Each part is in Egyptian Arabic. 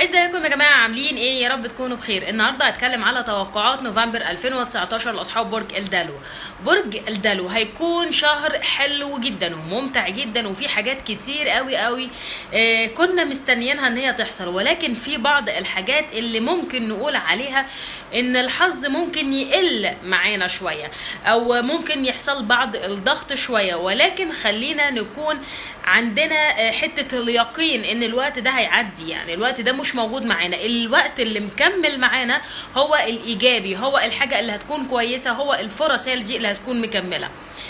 ازيكم يا جماعه عاملين ايه يا رب تكونوا بخير النهارده هتكلم على توقعات نوفمبر 2019 لاصحاب برج الدلو برج الدلو هيكون شهر حلو جدا وممتع جدا وفي حاجات كتير قوي قوي آه كنا مستنيينها ان هي تحصل ولكن في بعض الحاجات اللي ممكن نقول عليها ان الحظ ممكن يقل معانا شويه او ممكن يحصل بعض الضغط شويه ولكن خلينا نكون عندنا آه، حته اليقين ان الوقت ده هيعدي يعني الوقت ده مش موجود معانا الوقت اللي مكمل معانا هو الايجابي هو الحاجه اللي هتكون كويسه هو الفرص هي دي اللي هتكون مكمله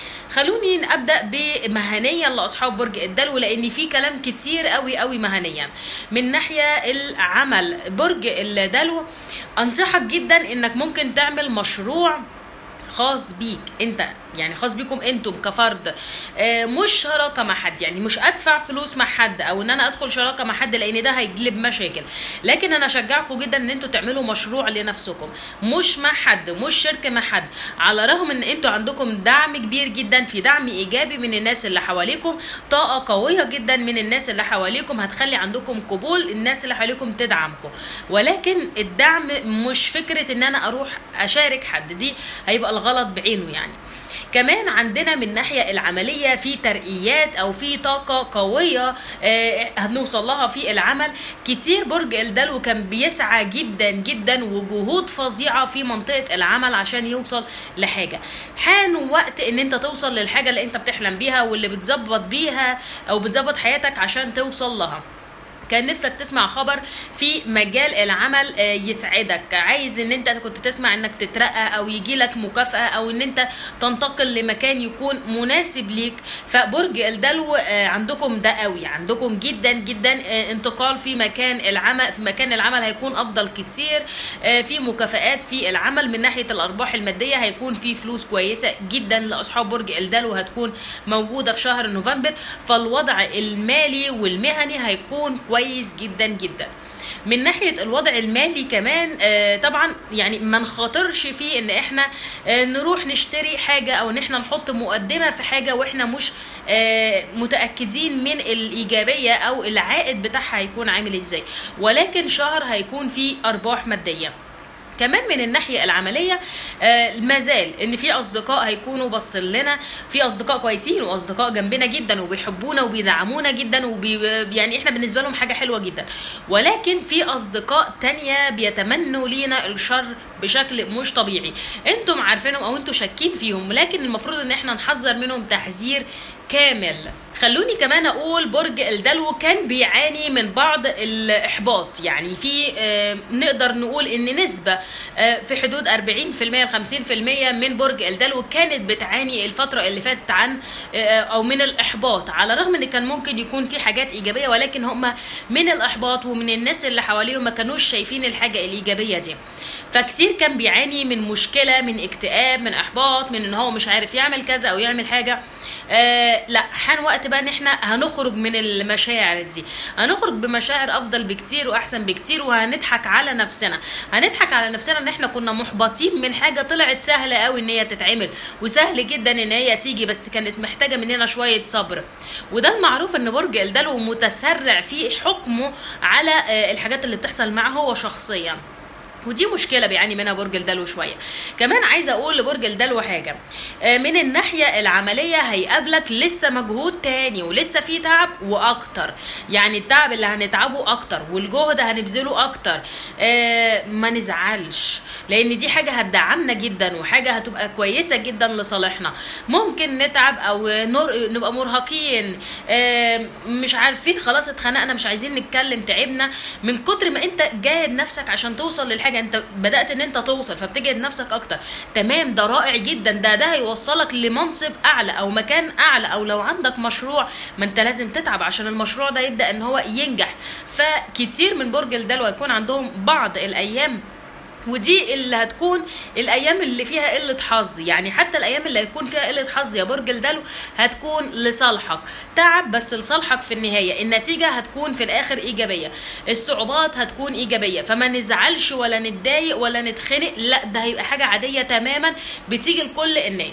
خلوني ابدا بمهنيا لاصحاب برج الدلو لان في كلام كتير قوي قوي مهنيا من ناحيه العمل برج الدلو انصحك جدا انك ممكن تعمل مشروع خاص بيك انت يعني خاص بيكم انتم كفرد آه، مش شراكه مع حد يعني مش ادفع فلوس مع حد او ان انا ادخل شراكه مع حد لان ده هيجلب مشاكل لكن انا اشجعكم جدا ان انتوا تعملوا مشروع لنفسكم مش مع حد مش شركه مع حد على الرغم ان انتوا عندكم دعم كبير جدا في دعم ايجابي من الناس اللي حواليكم طاقه قويه جدا من الناس اللي حواليكم هتخلي عندكم قبول الناس اللي حواليكم تدعمكم ولكن الدعم مش فكره ان انا اروح اشارك حد دي هيبقى الغلط بعينه يعني كمان عندنا من الناحية العملية في ترقيات أو في طاقة قوية آه، هنوصل لها في العمل كتير برج الدلو كان بيسعى جدا جدا وجهود فظيعة في منطقة العمل عشان يوصل لحاجة حان وقت ان انت توصل للحاجة اللي انت بتحلم بيها واللي بتظبط بيها او بتظبط حياتك عشان توصل لها كان نفسك تسمع خبر في مجال العمل آه، يسعدك عايز ان انت كنت تسمع انك تترقى او يجي لك مكافأة او ان انت تنتقل لمكان يكون مناسب ليك فبرج الدلو آه، عندكم ده قوي عندكم جدا جدا آه، انتقال في مكان العمل في مكان العمل هيكون افضل كتير آه، في مكافآت في العمل من ناحية الارباح المادية هيكون في فلوس كويسة جدا لاصحاب برج الدلو هتكون موجودة في شهر نوفمبر فالوضع المالي والمهني هيكون كويس جدا جدا من ناحيه الوضع المالي كمان آه، طبعا يعني ما نخاطرش فيه ان احنا آه، نروح نشتري حاجه او ان احنا نحط مقدمه في حاجه واحنا مش آه، متاكدين من الايجابيه او العائد بتاعها هيكون عامل ازاي ولكن شهر هيكون فيه ارباح ماديه كمان من الناحيه العمليه آه مازال ان في اصدقاء هيكونوا باصين لنا في اصدقاء كويسين واصدقاء جنبنا جدا وبيحبونا وبيدعمونا جدا وبي يعني احنا بالنسبه لهم حاجه حلوه جدا ولكن في اصدقاء تانية بيتمنوا لينا الشر بشكل مش طبيعي انتم عارفينهم او انتم شاكين فيهم لكن المفروض ان احنا نحذر منهم تحذير كامل خلوني كمان اقول برج الدلو كان بيعاني من بعض الاحباط يعني في آه، نقدر نقول ان نسبه آه، في حدود 40% ل 50% من برج الدلو كانت بتعاني الفتره اللي فاتت عن آه، او من الاحباط على الرغم ان كان ممكن يكون في حاجات ايجابيه ولكن هم من الاحباط ومن الناس اللي حواليهم ما كانوش شايفين الحاجه الايجابيه دي فكتير كان بيعاني من مشكله من اكتئاب من احباط من ان هو مش عارف يعمل كذا او يعمل حاجه آه لا حان وقت بقى ان احنا هنخرج من المشاعر دي هنخرج بمشاعر افضل بكتير واحسن بكتير وهنضحك على نفسنا هنضحك على نفسنا ان احنا كنا محبطين من حاجه طلعت سهله قوي ان هي تتعمل وسهل جدا ان هي تيجي بس كانت محتاجه مننا شويه صبر وده المعروف ان برج الدلو متسرع في حكمه على آه الحاجات اللي بتحصل معه هو شخصيا ودي مشكله بيعاني منها برج الدلو شويه كمان عايزه اقول لبرج الدلو حاجه آه، من الناحيه العمليه هيقابلك لسه مجهود تاني ولسه في تعب واكتر يعني التعب اللي هنتعبه اكتر والجهد هنبذله اكتر آه، ما نزعلش لان دي حاجه هتدعمنا جدا وحاجه هتبقى كويسه جدا لصالحنا ممكن نتعب او نر... نبقى مرهقين آه، مش عارفين خلاص اتخنقنا مش عايزين نتكلم تعبنا من كتر ما انت جاهد نفسك عشان توصل للحاجه انت بدات ان انت توصل فبتجهد نفسك اكتر تمام ده رائع جدا ده ده هيوصلك لمنصب اعلى او مكان اعلى او لو عندك مشروع ما انت لازم تتعب عشان المشروع ده يبدا ان هو ينجح فكتير من برج الدلو هيكون عندهم بعض الايام ودي اللي هتكون الايام اللي فيها قله حظ يعني حتى الايام اللي هيكون فيها قله حظ يا برج الدلو هتكون لصالحك تعب بس لصالحك في النهايه النتيجه هتكون في الاخر ايجابيه الصعوبات هتكون ايجابيه فما نزعلش ولا نتضايق ولا نتخنق لا ده هيبقى حاجه عاديه تماما بتيجي لكل الناس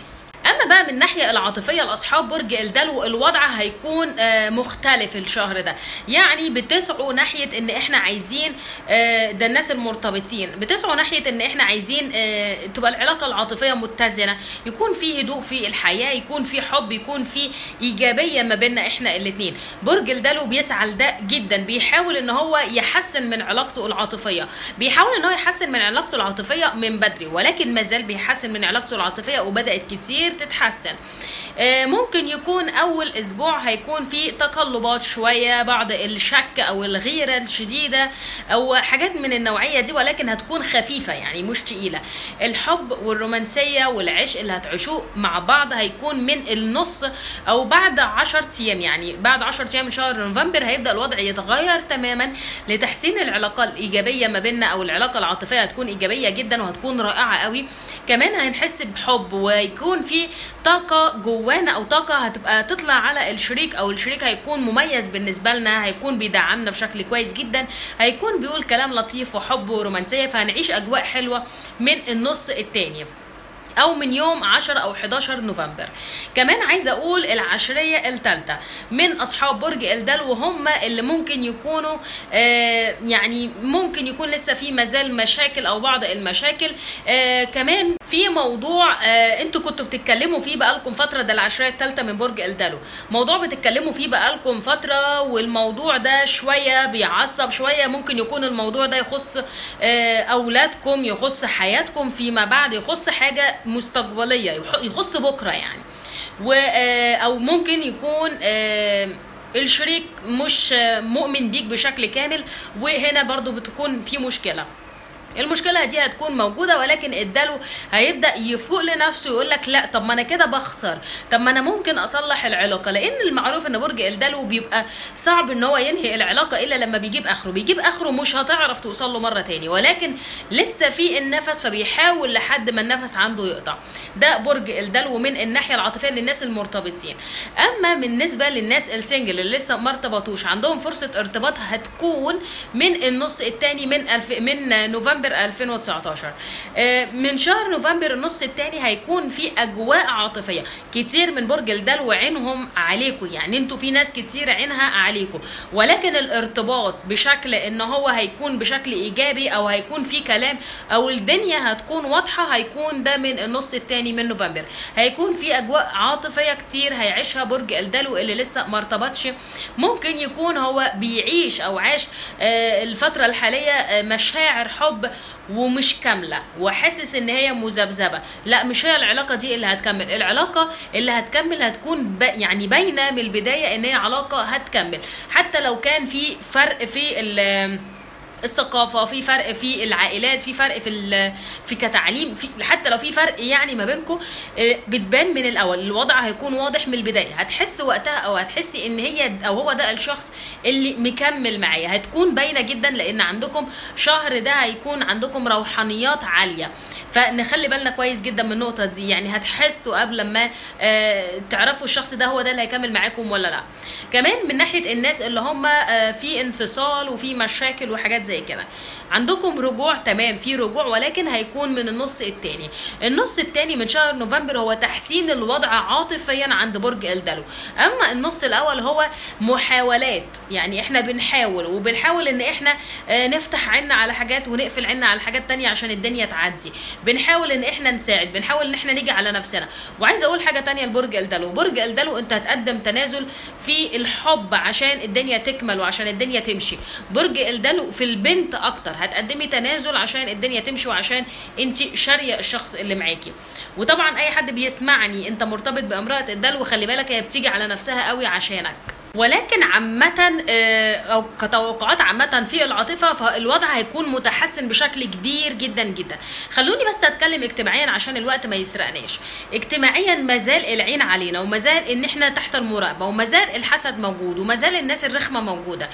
اما بقى من الناحيه العاطفيه لاصحاب برج الدلو الوضع هيكون آه، مختلف الشهر ده يعني بتسعوا ناحيه ان احنا عايزين آه، ده الناس المرتبطين بتسعوا ناحيه ان احنا عايزين آه، تبقى العلاقه العاطفيه متزنه يكون في هدوء في الحياه يكون في حب يكون في ايجابيه ما بيننا احنا الاثنين برج الدلو بيسعى لده جدا بيحاول ان هو يحسن من علاقته العاطفيه بيحاول ان هو يحسن من علاقته العاطفيه من بدري ولكن ما زال بيحسن من علاقته العاطفيه وبدات كتير تتحسن آه، ممكن يكون اول اسبوع هيكون في تقلبات شويه بعض الشك او الغيره الشديده او حاجات من النوعيه دي ولكن هتكون خفيفه يعني مش تقيله الحب والرومانسيه والعشق اللي هتعيشوه مع بعض هيكون من النص او بعد 10 ايام يعني بعد 10 ايام من شهر نوفمبر هيبدا الوضع يتغير تماما لتحسين العلاقه الايجابيه ما بيننا او العلاقه العاطفيه هتكون ايجابيه جدا وهتكون رائعه قوي كمان هنحس بحب ويكون في طاقه جوانا او طاقه هتبقى تطلع على الشريك او الشريك هيكون مميز بالنسبه لنا هيكون بيدعمنا بشكل كويس جدا هيكون بيقول كلام لطيف وحب ورومانسيه فهنعيش اجواء حلوه من النص التاني او من يوم 10 او 11 نوفمبر كمان عايزه اقول العشريه الثالثه من اصحاب برج الدلو وهم اللي ممكن يكونوا آه يعني ممكن يكون لسه في مازال مشاكل او بعض المشاكل آه كمان في موضوع آه انتوا كنتوا بتتكلموا فيه بقالكم فتره ده العشريه الثالثه من برج الدلو موضوع بتتكلموا فيه بقالكم فتره والموضوع ده شويه بيعصب شويه ممكن يكون الموضوع ده يخص آه اولادكم يخص حياتكم فيما بعد يخص حاجه مستقبليه يح- يخص بكره يعني و آه، او ممكن يكون آه، الشريك مش آه، مؤمن بيك بشكل كامل وهنا برضو بتكون في مشكله المشكله دي هتكون موجوده ولكن الدلو هيبدا يفوق لنفسه يقول لك لا طب ما انا كده بخسر طب ما انا ممكن اصلح العلاقه لان المعروف ان برج الدلو بيبقى صعب ان هو ينهي العلاقه الا لما بيجيب اخره بيجيب اخره مش هتعرف توصل له مره تاني ولكن لسه في النفس فبيحاول لحد ما النفس عنده يقطع ده برج الدلو من الناحيه العاطفيه للناس المرتبطين اما بالنسبه للناس السنجل اللي لسه ما ارتبطوش عندهم فرصه ارتباط هتكون من النص الثاني من الف من نوفمبر 2019 آه، من شهر نوفمبر النص الثاني هيكون في اجواء عاطفيه كتير من برج الدلو عينهم عليكم يعني انتوا في ناس كتير عينها عليكم ولكن الارتباط بشكل ان هو هيكون بشكل ايجابي او هيكون في كلام او الدنيا هتكون واضحه هيكون ده من النص الثاني من نوفمبر هيكون في اجواء عاطفيه كتير هيعيشها برج الدلو اللي لسه ما ارتبطش ممكن يكون هو بيعيش او عاش آه، الفتره الحاليه آه، مشاعر حب ومش كامله وحاسس ان هي مذبذبه لا مش هي العلاقه دي اللي هتكمل العلاقه اللي هتكمل هتكون ب... يعني باينه من البدايه ان هي علاقه هتكمل حتى لو كان في فرق في ال الثقافه في فرق في العائلات في فرق في ال- في كتعليم في حتى لو في فرق يعني ما بينكم بتبان من الاول الوضع هيكون واضح من البدايه هتحس وقتها او هتحسي ان هي او هو ده الشخص اللي مكمل معايا هتكون باينه جدا لان عندكم شهر ده هيكون عندكم روحانيات عاليه فنخلي بالنا كويس جدا من النقطه دي يعني هتحسوا قبل ما آه، تعرفوا الشخص ده هو ده اللي هيكمل معاكم ولا لا كمان من ناحيه الناس اللي هم آه، في انفصال وفي مشاكل وحاجات زي كده عندكم رجوع تمام في رجوع ولكن هيكون من النص التاني النص التاني من شهر نوفمبر هو تحسين الوضع عاطفيا عند برج الدلو اما النص الاول هو محاولات يعني احنا بنحاول وبنحاول ان احنا آه، نفتح عنا على حاجات ونقفل عنا على حاجات تانية عشان الدنيا تعدي بنحاول ان احنا نساعد بنحاول ان احنا نيجي على نفسنا وعايزه اقول حاجه تانية لبرج الدلو برج الدلو انت هتقدم تنازل في الحب عشان الدنيا تكمل وعشان الدنيا تمشي برج الدلو في البنت اكتر هتقدمي تنازل عشان الدنيا تمشي وعشان انت شاريه الشخص اللي معاكي وطبعا اي حد بيسمعني انت مرتبط بامراه الدلو خلي بالك هي بتيجي على نفسها قوي عشانك ولكن عامة آه، أو كتوقعات عامة في العاطفة فالوضع هيكون متحسن بشكل كبير جدا جدا خلوني بس أتكلم اجتماعيا عشان الوقت ما يسرقناش اجتماعيا مازال العين علينا ومازال إن إحنا تحت المراقبة ومازال الحسد موجود ومازال الناس الرخمة موجودة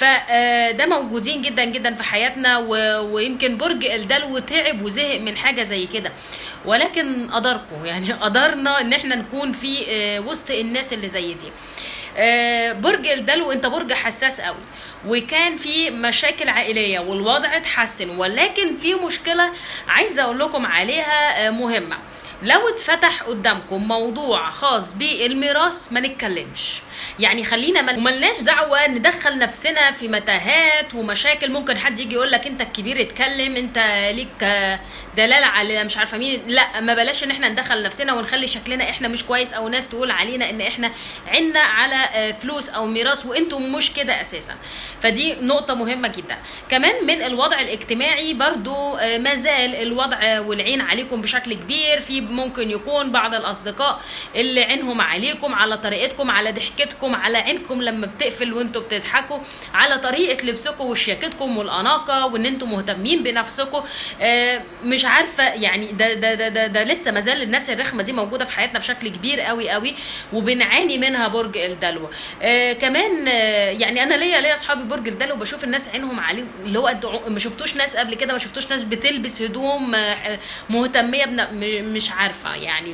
فده موجودين جدا جدا في حياتنا و- ويمكن برج الدلو تعب وزهق من حاجة زي كده ولكن قدركم يعني قدرنا ان احنا نكون في آه، وسط الناس اللي زي دي آه، برج الدلو انت برج حساس قوي وكان في مشاكل عائليه والوضع اتحسن ولكن في مشكله عايزه اقول لكم عليها آه، مهمه لو اتفتح قدامكم موضوع خاص بالميراث ما نتكلمش يعني خلينا مل... وملناش دعوه ندخل نفسنا في متاهات ومشاكل ممكن حد يجي يقول لك انت الكبير اتكلم انت ليك آه، دلاله على مش عارفه مين لا ما بلاش ان احنا ندخل نفسنا ونخلي شكلنا احنا مش كويس او ناس تقول علينا ان احنا عنا على آه، فلوس او ميراث وانتم مش كده اساسا فدي نقطه مهمه جدا كمان من الوضع الاجتماعي برضو آه، ما زال الوضع والعين عليكم بشكل كبير في ممكن يكون بعض الاصدقاء اللي عينهم عليكم على طريقتكم على ضحكتكم على عينكم لما بتقفل وانتوا بتضحكوا على طريقه لبسكم وشياكتكم والاناقه وان انتم مهتمين بنفسكم آه، مش عارفه يعني ده ده ده ده, ده لسه ما زال الناس الرخمه دي موجوده في حياتنا بشكل كبير قوي قوي وبنعاني منها برج الدلو آه كمان آه يعني انا ليا ليا اصحابي برج الدلو بشوف الناس عينهم عليهم اللي هو انتوا ما شفتوش ناس قبل كده ما شفتوش ناس بتلبس هدوم آه مهتميه بنا م- مش عارفه يعني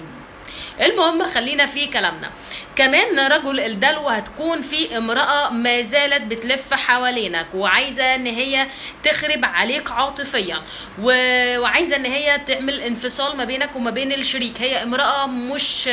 المهم خلينا في كلامنا كمان رجل الدلو هتكون في امرأة ما زالت بتلف حوالينك وعايزة ان هي تخرب عليك عاطفيا و... وعايزة ان هي تعمل انفصال ما بينك وما بين الشريك هي امرأة مش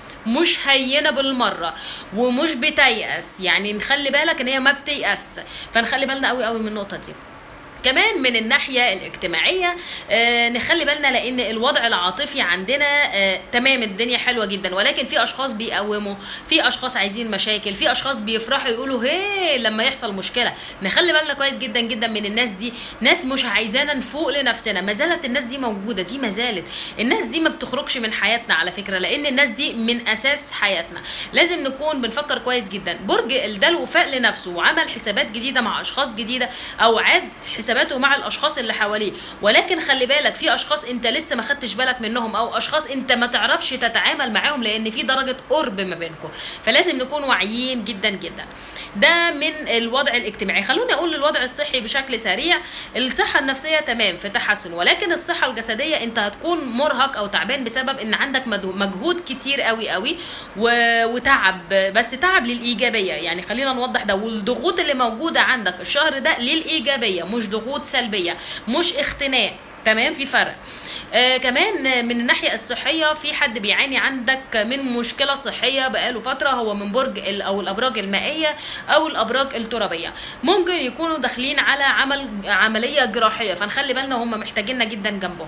مش هينة بالمرة ومش بتيأس يعني نخلي بالك ان هي ما بتيأس فنخلي بالنا قوي قوي من النقطة دي كمان من الناحية الاجتماعية آه نخلي بالنا لأن الوضع العاطفي عندنا آه تمام الدنيا حلوة جدا ولكن في أشخاص بيقوموا في أشخاص عايزين مشاكل في أشخاص بيفرحوا يقولوا هي لما يحصل مشكلة نخلي بالنا كويس جدا جدا من الناس دي ناس مش عايزانا نفوق لنفسنا ما زالت الناس دي موجودة دي ما زالت الناس دي ما بتخرجش من حياتنا على فكرة لأن الناس دي من أساس حياتنا لازم نكون بنفكر كويس جدا برج الدلو فاق لنفسه وعمل حسابات جديدة مع أشخاص جديدة أو عاد حساباته مع الاشخاص اللي حواليه ولكن خلي بالك في اشخاص انت لسه ما خدتش بالك منهم او اشخاص انت ما تعرفش تتعامل معاهم لان في درجه قرب ما بينكم فلازم نكون واعيين جدا جدا ده من الوضع الاجتماعي خلوني اقول الوضع الصحي بشكل سريع الصحه النفسيه تمام في تحسن ولكن الصحه الجسديه انت هتكون مرهق او تعبان بسبب ان عندك مدو- مجهود كتير قوي قوي و- وتعب بس تعب للايجابيه يعني خلينا نوضح ده والضغوط اللي موجوده عندك الشهر ده للايجابيه مش ضغوط سلبيه مش اختناق تمام في فرق آه كمان من الناحية الصحية في حد بيعاني عندك من مشكلة صحية بقاله فترة هو من برج ال- أو الأبراج المائية أو الأبراج الترابية ممكن يكونوا داخلين على عمل عملية جراحية فنخلي بالنا هم محتاجيننا جدا جنبهم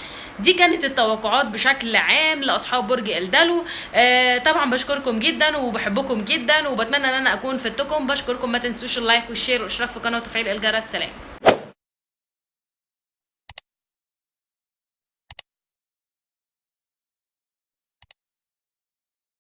دي كانت التوقعات بشكل عام لاصحاب برج الدلو آه طبعا بشكركم جدا وبحبكم جدا وبتمنى ان انا اكون فدتكم بشكركم ما تنسوش اللايك والشير والاشتراك في القناه وتفعيل الجرس سلام